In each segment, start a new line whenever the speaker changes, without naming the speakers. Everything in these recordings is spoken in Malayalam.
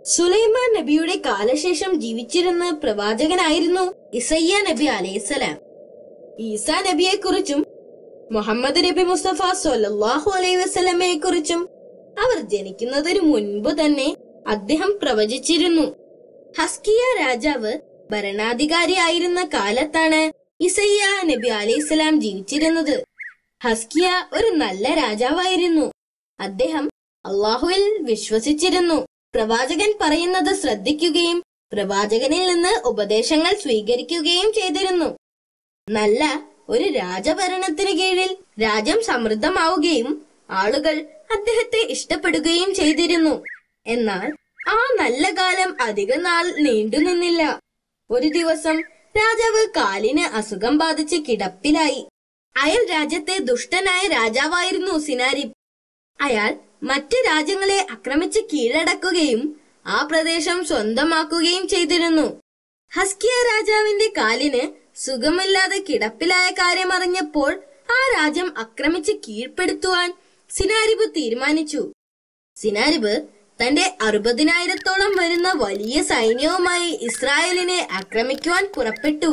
സുലൈമാൻ നബിയുടെ കാലശേഷം ജീവിച്ചിരുന്ന പ്രവാചകനായിരുന്നു ഇസയ്യ നബി അലൈഹിസ്സലാം ഈസാ നബിയെ കുറിച്ചും മുഹമ്മദ് നബി മുസ്തഫ സൊല്ലാഹു അലൈഹി വസല്ലമയെ കുറിച്ചും അവർ ജനിക്കുന്നതിനു മുൻപ് തന്നെ അദ്ദേഹം പ്രവചിച്ചിരുന്നു ഹസ്കിയ രാജാവ് ഭരണാധികാരിയായിരുന്ന കാലത്താണ് ഇസയ്യ നബി അലൈഹിസ്സലാം ജീവിച്ചിരുന്നത് ഹസ്കിയ ഒരു നല്ല രാജാവായിരുന്നു അദ്ദേഹം അള്ളാഹുവിൽ വിശ്വസിച്ചിരുന്നു പ്രവാചകൻ പറയുന്നത് ശ്രദ്ധിക്കുകയും പ്രവാചകനിൽ നിന്ന് ഉപദേശങ്ങൾ സ്വീകരിക്കുകയും ചെയ്തിരുന്നു നല്ല ഒരു രാജഭരണത്തിന് കീഴിൽ രാജ്യം സമൃദ്ധമാവുകയും ആളുകൾ അദ്ദേഹത്തെ ഇഷ്ടപ്പെടുകയും ചെയ്തിരുന്നു എന്നാൽ ആ നല്ല കാലം അധിക നാൾ നീണ്ടുനിന്നില്ല ഒരു ദിവസം രാജാവ് കാലിന് അസുഖം ബാധിച്ച് കിടപ്പിലായി അയൽ രാജ്യത്തെ ദുഷ്ടനായ രാജാവായിരുന്നു സിനാരിബ് അയാൾ മറ്റ് രാജ്യങ്ങളെ ആക്രമിച്ച് കീഴടക്കുകയും ആ പ്രദേശം സ്വന്തമാക്കുകയും ചെയ്തിരുന്നു ഹസ്കിയ രാജാവിന്റെ കാലിന് സുഖമില്ലാതെ കിടപ്പിലായ കാര്യം അറിഞ്ഞപ്പോൾ ആ രാജ്യം ആക്രമിച്ച് കീഴ്പ്പെടുത്തുവാൻ സിനാരിബ് തീരുമാനിച്ചു സിനാരിബ് തന്റെ അറുപതിനായിരത്തോളം വരുന്ന വലിയ സൈന്യവുമായി ഇസ്രായേലിനെ ആക്രമിക്കുവാൻ പുറപ്പെട്ടു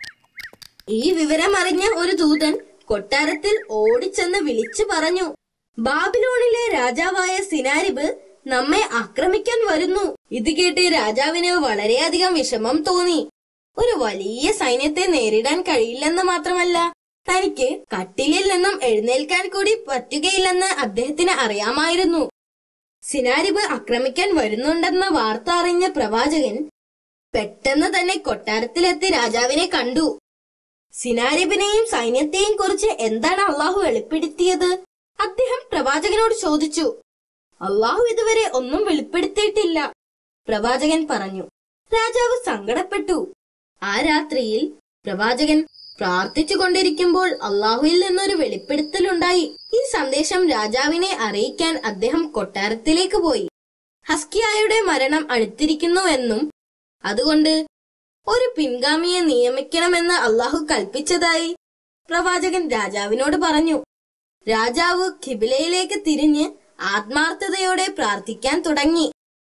ഈ വിവരം അറിഞ്ഞ ഒരു ദൂതൻ കൊട്ടാരത്തിൽ ഓടിച്ചെന്ന് വിളിച്ചു പറഞ്ഞു ബാബിലോണിലെ രാജാവായ സിനാരിബ് നമ്മെ ആക്രമിക്കാൻ വരുന്നു ഇത് കേട്ട് രാജാവിന് വളരെയധികം വിഷമം തോന്നി ഒരു വലിയ സൈന്യത്തെ നേരിടാൻ കഴിയില്ലെന്ന് മാത്രമല്ല തനിക്ക് കട്ടിലിൽ നിന്നും എഴുന്നേൽക്കാൻ കൂടി പറ്റുകയില്ലെന്ന് അദ്ദേഹത്തിന് അറിയാമായിരുന്നു സിനാരിബ് ആക്രമിക്കാൻ വരുന്നുണ്ടെന്ന വാർത്ത അറിഞ്ഞ പ്രവാചകൻ പെട്ടെന്ന് തന്നെ കൊട്ടാരത്തിലെത്തി രാജാവിനെ കണ്ടു സിനാരിബിനെയും സൈന്യത്തെയും കുറിച്ച് എന്താണ് അള്ളാഹു വെളിപ്പെടുത്തിയത് അദ്ദേഹം പ്രവാചകനോട് ചോദിച്ചു അള്ളാഹു ഇതുവരെ ഒന്നും വെളിപ്പെടുത്തിയിട്ടില്ല പ്രവാചകൻ പറഞ്ഞു രാജാവ് സങ്കടപ്പെട്ടു ആ രാത്രിയിൽ പ്രവാചകൻ പ്രാർത്ഥിച്ചു കൊണ്ടിരിക്കുമ്പോൾ അള്ളാഹുവിൽ നിന്നൊരു വെളിപ്പെടുത്തലുണ്ടായി ഈ സന്ദേശം രാജാവിനെ അറിയിക്കാൻ അദ്ദേഹം കൊട്ടാരത്തിലേക്ക് പോയി ഹസ്കിയായുടെ മരണം അടുത്തിരിക്കുന്നുവെന്നും അതുകൊണ്ട് ഒരു പിൻഗാമിയെ നിയമിക്കണമെന്ന് അള്ളാഹു കൽപ്പിച്ചതായി പ്രവാചകൻ രാജാവിനോട് പറഞ്ഞു രാജാവ് ഖിബിലയിലേക്ക് തിരിഞ്ഞ് ആത്മാർത്ഥതയോടെ പ്രാർത്ഥിക്കാൻ തുടങ്ങി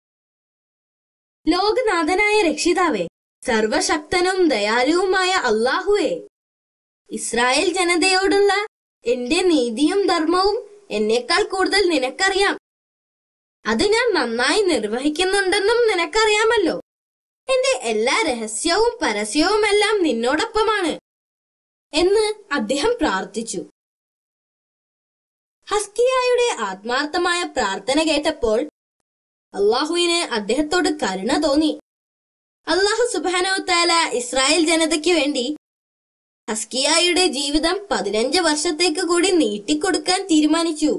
ലോകനാഥനായ രക്ഷിതാവേ സർവശക്തനും ദയാലുവുമായ അള്ളാഹുവേ ഇസ്രായേൽ ജനതയോടുള്ള എന്റെ നീതിയും ധർമ്മവും എന്നേക്കാൾ കൂടുതൽ നിനക്കറിയാം അത് ഞാൻ നന്നായി നിർവഹിക്കുന്നുണ്ടെന്നും നിനക്കറിയാമല്ലോ എന്റെ എല്ലാ രഹസ്യവും പരസ്യവുമെല്ലാം നിന്നോടൊപ്പമാണ് എന്ന് അദ്ദേഹം പ്രാർത്ഥിച്ചു ഹസ്കിയായുടെ ആത്മാർത്ഥമായ പ്രാർത്ഥന കേട്ടപ്പോൾ അള്ളാഹുവിന് അദ്ദേഹത്തോട് കരുണ തോന്നി അള്ളാഹു സുബാനോ താല ഇസ്രായേൽ ജനതയ്ക്ക് വേണ്ടി ഹസ്കിയായുടെ ജീവിതം പതിനഞ്ച് വർഷത്തേക്ക് കൂടി നീട്ടിക്കൊടുക്കാൻ തീരുമാനിച്ചു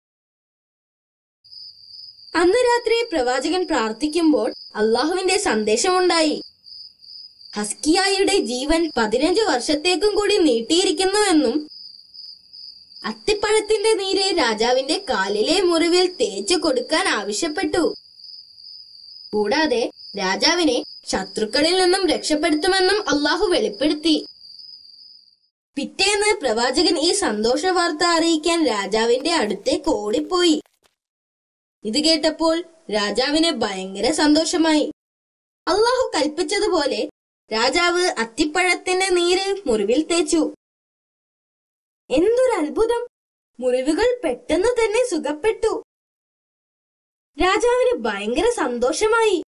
അന്ന് രാത്രി പ്രവാചകൻ പ്രാർത്ഥിക്കുമ്പോൾ അള്ളാഹുവിന്റെ സന്ദേശമുണ്ടായി ഹസ്കിയായുടെ ജീവൻ പതിനഞ്ച് വർഷത്തേക്കും കൂടി നീട്ടിയിരിക്കുന്നുവെന്നും അത്തിപ്പഴത്തിന്റെ നീര് രാജാവിന്റെ കാലിലെ മുറിവിൽ തേച്ചു കൊടുക്കാൻ ആവശ്യപ്പെട്ടു കൂടാതെ രാജാവിനെ ശത്രുക്കളിൽ നിന്നും രക്ഷപ്പെടുത്തുമെന്നും അള്ളാഹു വെളിപ്പെടുത്തി പിറ്റേന്ന് പ്രവാചകൻ ഈ സന്തോഷ വാർത്ത അറിയിക്കാൻ രാജാവിന്റെ അടുത്തേക്ക് ഓടിപ്പോയി ഇത് കേട്ടപ്പോൾ രാജാവിന് ഭയങ്കര സന്തോഷമായി അള്ളാഹു കൽപ്പിച്ചതുപോലെ രാജാവ് അത്തിപ്പഴത്തിന്റെ നീര് മുറിവിൽ തേച്ചു എന്തൊരു അത്ഭുതം മുറിവുകൾ പെട്ടെന്ന് തന്നെ സുഖപ്പെട്ടു രാജാവിന് ഭയങ്കര സന്തോഷമായി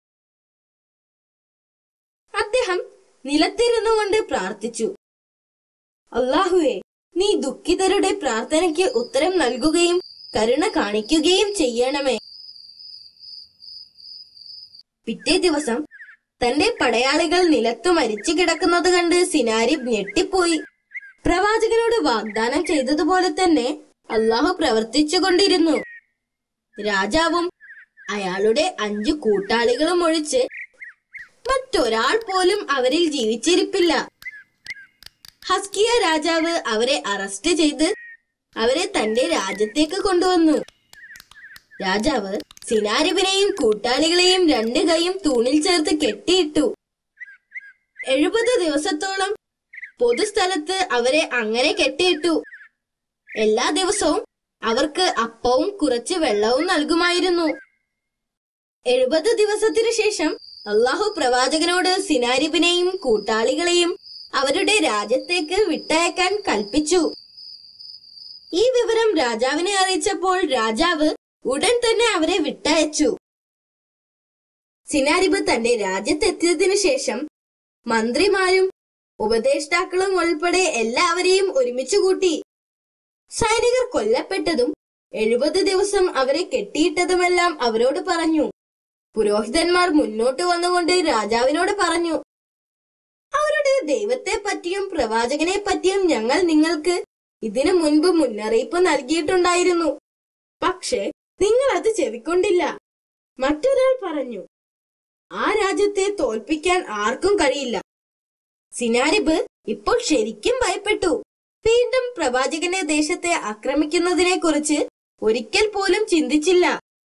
അദ്ദേഹം നിലത്തിരുന്നു കൊണ്ട് പ്രാർത്ഥിച്ചു അള്ളാഹുവെ നീ ദുഃഖിതരുടെ പ്രാർത്ഥനയ്ക്ക് ഉത്തരം നൽകുകയും കരുണ കാണിക്കുകയും ചെയ്യണമേ പിറ്റേ ദിവസം തന്റെ പടയാളികൾ നിലത്തു മരിച്ചു കിടക്കുന്നത് കണ്ട് സിനാരിബ് ഞെട്ടിപ്പോയി പ്രവാചകനോട് വാഗ്ദാനം ചെയ്തതുപോലെ തന്നെ അള്ളാഹു പ്രവർത്തിച്ചുകൊണ്ടിരുന്നു രാജാവും അയാളുടെ അഞ്ചു കൂട്ടാളികളും ഒഴിച്ച് മറ്റൊരാൾ പോലും അവരിൽ ജീവിച്ചിരിപ്പില്ല ഹസ്കിയ രാജാവ് അവരെ അറസ്റ്റ് ചെയ്ത് അവരെ തന്റെ രാജ്യത്തേക്ക് കൊണ്ടുവന്നു രാജാവ് സിനാരിബിനെയും കൂട്ടാളികളെയും രണ്ട് കൈയും തൂണിൽ ചേർത്ത് കെട്ടിയിട്ടു എഴുപത് ദിവസത്തോളം പൊതുസ്ഥലത്ത് അവരെ അങ്ങനെ കെട്ടിയിട്ടു എല്ലാ ദിവസവും അവർക്ക് അപ്പവും കുറച്ച് വെള്ളവും നൽകുമായിരുന്നു എഴുപത് ദിവസത്തിനു ശേഷം അള്ളാഹു പ്രവാചകനോട് സിനാരിബിനെയും കൂട്ടാളികളെയും അവരുടെ രാജ്യത്തേക്ക് വിട്ടയക്കാൻ കൽപ്പിച്ചു ഈ വിവരം രാജാവിനെ അറിയിച്ചപ്പോൾ രാജാവ് ഉടൻ തന്നെ അവരെ വിട്ടയച്ചു സിനാരിബ് തന്റെ രാജ്യത്തെത്തിയതിനു ശേഷം മന്ത്രിമാരും ഉപദേഷ്ടാക്കളും ഉൾപ്പെടെ എല്ലാവരെയും ഒരുമിച്ചു കൂട്ടി സൈനികർ കൊല്ലപ്പെട്ടതും എഴുപത് ദിവസം അവരെ കെട്ടിയിട്ടതുമെല്ലാം അവരോട് പറഞ്ഞു പുരോഹിതന്മാർ മുന്നോട്ട് വന്നുകൊണ്ട് രാജാവിനോട് പറഞ്ഞു അവരുടെ ദൈവത്തെ പറ്റിയും പ്രവാചകനെ പറ്റിയും ഞങ്ങൾ നിങ്ങൾക്ക് ഇതിനു മുൻപ് മുന്നറിയിപ്പ് നൽകിയിട്ടുണ്ടായിരുന്നു പക്ഷേ നിങ്ങൾ അത് ചെവിക്കൊണ്ടില്ല മറ്റൊരാൾ പറഞ്ഞു ആ രാജ്യത്തെ തോൽപ്പിക്കാൻ ആർക്കും കഴിയില്ല സിനാരിബ് ഇപ്പോൾ ശരിക്കും ഭയപ്പെട്ടു വീണ്ടും പ്രവാചകനെ ദേശത്തെ ആക്രമിക്കുന്നതിനെ കുറിച്ച് ഒരിക്കൽ പോലും ചിന്തിച്ചില്ല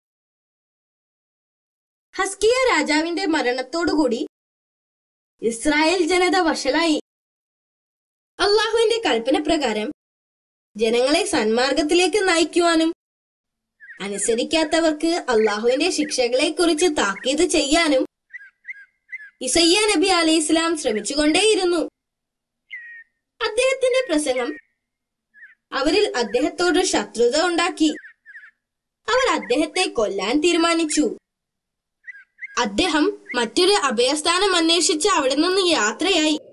ഹസ്കിയ രാജാവിന്റെ മരണത്തോടുകൂടി ഇസ്രായേൽ ജനത വഷളായി അള്ളാഹുവിന്റെ കൽപ്പന പ്രകാരം ജനങ്ങളെ സന്മാർഗത്തിലേക്ക് നയിക്കുവാനും അനുസരിക്കാത്തവർക്ക് അള്ളാഹുവിന്റെ ശിക്ഷകളെ കുറിച്ച് താക്കീത് ചെയ്യാനും ഇസയ്യ നബി അലൈഹി ഇസ്ലാം ശ്രമിച്ചുകൊണ്ടേയിരുന്നു അദ്ദേഹത്തിന്റെ പ്രസംഗം അവരിൽ അദ്ദേഹത്തോട് ശത്രുത ഉണ്ടാക്കി അവർ അദ്ദേഹത്തെ കൊല്ലാൻ തീരുമാനിച്ചു അദ്ദേഹം മറ്റൊരു അഭയസ്ഥാനം അന്വേഷിച്ച് അവിടെ നിന്ന് യാത്രയായി